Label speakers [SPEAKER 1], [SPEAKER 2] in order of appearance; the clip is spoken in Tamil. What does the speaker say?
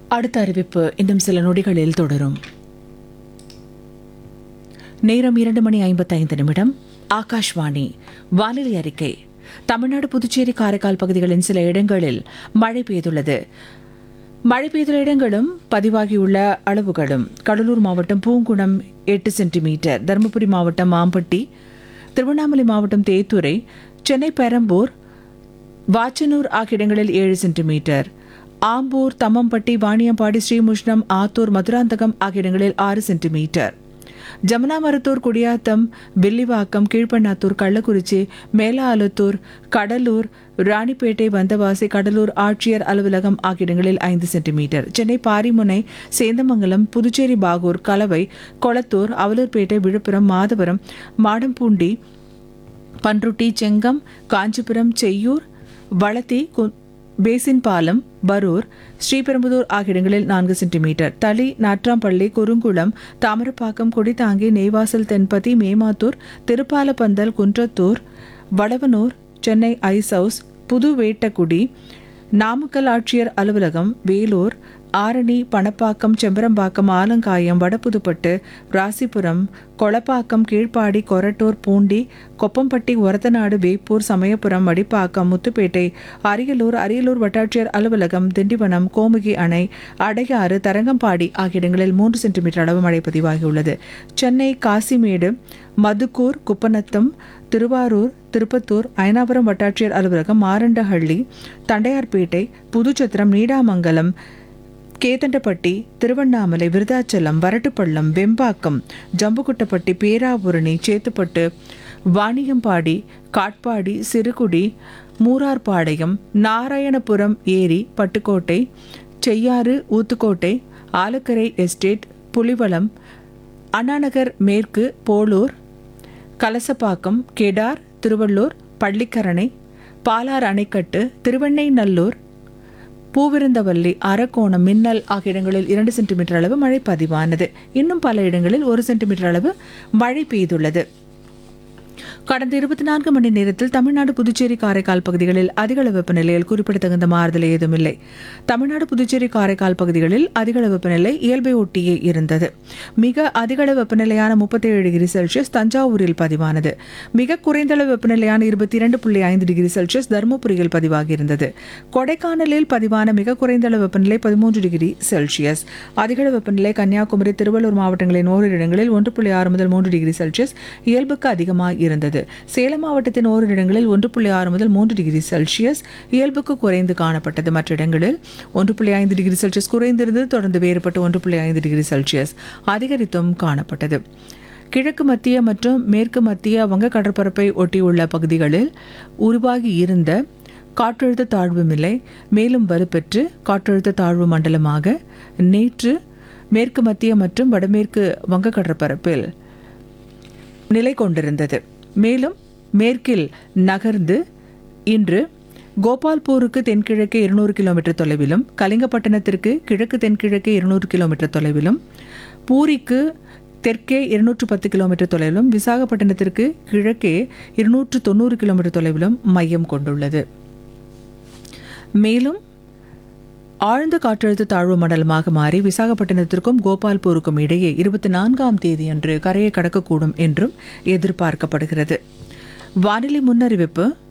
[SPEAKER 1] அடுத்த அறிவிப்பு இன்னும் சில நொடிகளில் தொடரும் நேரம் இரண்டு மணி ஐம்பத்தைந்து நிமிடம் ஆகாஷ்வாணி வானிலை அறிக்கை தமிழ்நாடு புதுச்சேரி காரைக்கால் பகுதிகளின் சில இடங்களில் மழை பெய்துள்ளது மழை பெய்துள்ள இடங்களும் பதிவாகியுள்ள அளவுகளும் கடலூர் மாவட்டம் பூங்குணம் எட்டு சென்டிமீட்டர் தருமபுரி மாவட்டம் மாம்பட்டி திருவண்ணாமலை மாவட்டம் தேத்துரை சென்னை பெரம்பூர் வாச்சனூர் ஆகிய இடங்களில் ஏழு சென்டிமீட்டர் ஆம்பூர் தம்மம்பட்டி வாணியம்பாடி ஸ்ரீமுஷ்ணம் ஆத்தூர் மதுராந்தகம் ஆகிய இடங்களில் ஆறு சென்டிமீட்டர் ஜமுனாமரத்தூர் குடியாத்தம் வில்லிவாக்கம் கீழ்பண்ணாத்தூர் கள்ளக்குறிச்சி மேலாலத்தூர் கடலூர் ராணிப்பேட்டை வந்தவாசி கடலூர் ஆட்சியர் அலுவலகம் ஆகிய இடங்களில் ஐந்து சென்டிமீட்டர் சென்னை பாரிமுனை சேந்தமங்கலம் புதுச்சேரி பாகூர் கலவை கொளத்தூர் அவலூர்பேட்டை விழுப்புரம் மாதவரம் மாடம்பூண்டி பன்ருட்டி செங்கம் காஞ்சிபுரம் செய்யூர் வளத்தி கு- பேசின் பாலம் பரூர் ஸ்ரீபெரும்புதூர் ஆகிய இடங்களில் நான்கு centimetre Thali Natrampalli Kurungulam Thamarapakkam Kodithangi Neivasal Thenpathi Memathur Thirupalapandal Kundrathur Vadavanur Chennai ice house Puduvettakudi Namakkal ஆட்சியர் அலுவலகம் வேலூர் ஆரணி பணப்பாக்கம் செம்பரம்பாக்கம் ஆலங்காயம் வடபுதுப்பட்டு ராசிபுரம் கொளப்பாக்கம் கீழ்ப்பாடி கொரட்டூர் பூண்டி கொப்பம்பட்டி ஒரத்தநாடு வேப்பூர் சமயபுரம் மடிப்பாக்கம் முத்துப்பேட்டை அரியலூர் அரியலூர் வட்டாட்சியர் அலுவலகம் திண்டிவனம் கோமுகி அணை அடையாறு தரங்கம்பாடி ஆகிய இடங்களில் மூன்று சென்டிமீட்டர் அளவு மழை பதிவாகியுள்ளது சென்னை காசிமேடு மதுக்கூர் குப்பநத்தம் திருவாரூர் திருப்பத்தூர் அயனாபுரம் வட்டாட்சியர் அலுவலகம் மாரண்டஹள்ளி தண்டையார்பேட்டை புதுச்சத்திரம் நீடாமங்கலம் கேதண்டப்பட்டி திருவண்ணாமலை விருதாச்சலம் வரட்டுப்பள்ளம் வெம்பாக்கம் ஜம்புகுட்டப்பட்டி பேராபுரணி சேத்துப்பட்டு வாணியம்பாடி காட்பாடி சிறுகுடி மூரார்பாளையம் நாராயணபுரம் ஏரி பட்டுக்கோட்டை செய்யாறு ஊத்துக்கோட்டை ஆலக்கரை எஸ்டேட் புலிவளம் அண்ணாநகர் மேற்கு போலூர் கலசப்பாக்கம் கெடார் திருவள்ளூர் பள்ளிக்கரணை பாலார் அணைக்கட்டு திருவெண்ணைநல்லூர் பூவிருந்தவல்லி அரக்கோணம் மின்னல் ஆகிய இடங்களில் இரண்டு சென்டிமீட்டர் அளவு மழை பதிவானது இன்னும் பல இடங்களில் ஒரு சென்டிமீட்டர் அளவு மழை பெய்துள்ளது கடந்த இருபத்தி நான்கு மணி நேரத்தில் தமிழ்நாடு புதுச்சேரி காரைக்கால் பகுதிகளில் அதிகளவு வெப்பநிலையில் குறிப்பிடத்தகுந்த மாறுதல் ஏதுமில்லை தமிழ்நாடு புதுச்சேரி காரைக்கால் பகுதிகளில் அதிகளவு வெப்பநிலை இயல்பை ஒட்டியே இருந்தது மிக அதிகளவு வெப்பநிலையான முப்பத்தேழு டிகிரி செல்சியஸ் தஞ்சாவூரில் பதிவானது மிக குறைந்தளவு வெப்பநிலையான இருபத்தி இரண்டு புள்ளி ஐந்து டிகிரி செல்சியஸ் தருமபுரியில் பதிவாகியிருந்தது கொடைக்கானலில் பதிவான மிக குறைந்தளவு வெப்பநிலை பதிமூன்று டிகிரி செல்சியஸ் அதிகளவு வெப்பநிலை கன்னியாகுமரி திருவள்ளூர் மாவட்டங்களின் ஓரிரு இடங்களில் ஒன்று புள்ளி ஆறு முதல் மூன்று டிகிரி செல்சியஸ் இயல்புக்கு அதிகமாக இருந்தது சேலம் மாவட்டத்தின் ஓரிரு இடங்களில் ஒன்று புள்ளி ஆறு முதல் மூன்று டிகிரி செல்சியஸ் இயல்புக்கு குறைந்து காணப்பட்டது மற்ற இடங்களில் ஒன்று புள்ளி ஐந்து டிகிரி செல்சியஸ் குறைந்திருந்தது தொடர்ந்து வேறுபட்டு ஒன்று புள்ளி ஐந்து டிகிரி செல்சியஸ் அதிகரித்தும் காணப்பட்டது கிழக்கு மத்திய மற்றும் மேற்கு மத்திய வங்க கடற்பரப்பை ஒட்டியுள்ள பகுதிகளில் உருவாகி இருந்த காற்றழுத்த தாழ்வு நிலை மேலும் வலுப்பெற்று காற்றழுத்த தாழ்வு மண்டலமாக நேற்று மேற்கு மத்திய மற்றும் வடமேற்கு வங்க கடற்பரப்பில் நிலை கொண்டிருந்தது மேலும் மேற்கில் நகர்ந்து இன்று கோபால்பூருக்கு தென்கிழக்கு இருநூறு கிலோமீட்டர் தொலைவிலும் கலிங்கப்பட்டணத்திற்கு கிழக்கு தென்கிழக்கு இருநூறு கிலோமீட்டர் தொலைவிலும் பூரிக்கு தெற்கே இருநூற்று பத்து கிலோமீட்டர் தொலைவிலும் விசாகப்பட்டினத்திற்கு கிழக்கே இருநூற்று தொண்ணூறு கிலோமீட்டர் தொலைவிலும் மையம் கொண்டுள்ளது மேலும் ஆழ்ந்த காற்றழுத்த தாழ்வு மண்டலமாக மாறி விசாகப்பட்டினத்திற்கும் கோபால்பூருக்கும் இடையே இருபத்தி நான்காம் தேதியன்று கரையை கடக்கக்கூடும் என்றும் எதிர்பார்க்கப்படுகிறது வானிலை முன்னறிவிப்பு